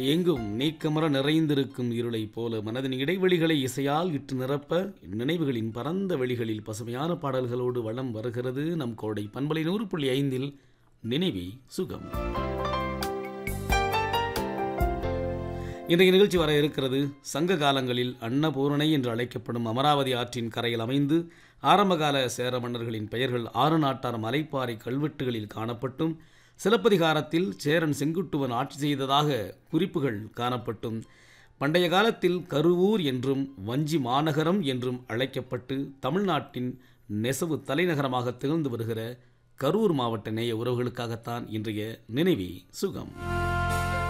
எங்கும் நீக்கமர நிறைந்திருக்கும் இருளைப் போல மனதின் இடைவெளிகளை இசையால் இட்டு நிரப்ப நினைவுகளின் பரந்த வெளிகளில் பசுமையான பாடல்களோடு வளம் வருகிறது நம் கோடை பண்பலை நூறு புள்ளி ஐந்தில் நினைவி சுகம் இன்றைய நிகழ்ச்சி வர இருக்கிறது சங்க காலங்களில் அன்னபூரணை என்று அழைக்கப்படும் அமராவதி ஆற்றின் கரையில் அமைந்து ஆரம்பகால சேர மன்னர்களின் பெயர்கள் ஆறு நாட்டார் மலைப்பாறை கல்வெட்டுகளில் காணப்பட்டும் சிலப்பதிகாரத்தில் சேரன் செங்குட்டுவன் ஆட்சி செய்ததாக குறிப்புகள் காணப்பட்டும் பண்டைய காலத்தில் கருவூர் என்றும் வஞ்சி மாநகரம் என்றும் அழைக்கப்பட்டு தமிழ்நாட்டின் நெசவு தலைநகரமாக திகழ்ந்து வருகிற கரூர் மாவட்ட நேய உறவுகளுக்காகத்தான் இன்றைய நினைவி சுகம்